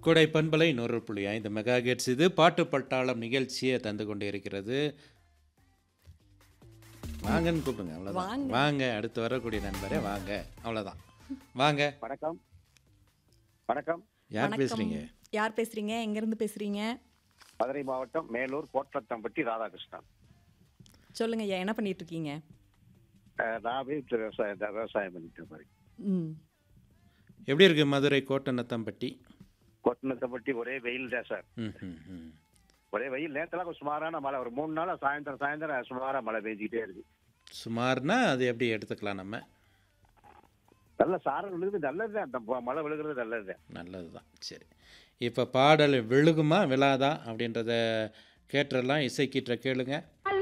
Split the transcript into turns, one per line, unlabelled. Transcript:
கொடை பண்பலை நூறு புள்ளி ஐந்து மெகா ஹெர்ட்ஸ் இது பாட்டு பட்டாளம் நிகழ்ச்சியை தந்து கொண்டு இருக்கிறது வாங்கன்னு கூப்பிடுங்க அவ்வளோதான்
வாங்க.
வாங்க அடுத்து வரக்கூடிய நண்பரே வாங்க அவ்வளோதான் வாங்க
வணக்கம் வணக்கம்
யார்
வணக்கம்.
பேசுறீங்க
யார் பேசுறீங்க எங்க இருந்து பேசுறீங்க
மதுரை மாவட்டம் மேலூர் கோட்டத்தம்பட்டி ராதாகிருஷ்ணன்
சொல்லுங்க ஐயா என்ன பண்ணிட்டு இருக்கீங்க
அஹ் நான் வீட்டு விவசாயம் தான் விவசாயம் பண்ணிட்டு மாதிரி
ம்
எப்படி இருக்கு மதுரை கோட்டநத்தம்பட்டி
கோட்டத்தம்பட்டி ஒரே வெயில் தான் சார்
ம் ம் ம்
ஒரே வெயில் நேரத்தில் கொஞ்சம் சுமாரான மழை ஒரு மூணு நாளா சாயந்தரம் சாயந்தரம் சுமாரா மழை பெஞ்சிக்கிட்டே இருக்கு
சுமார்னா அது எப்படி எடுத்துக்கலாம் நம்ம
நல்ல சாரல் விழுகுது நல்லது தான் அந்த ம- மழை விழுகிறது நல்லது தான்
நல்லது தான் சரி இப்போ பாடல் விழுகுமா விழாதா அப்படின்றத கேட்டுறலாம் இசைக்கிட்ட கேளுங்க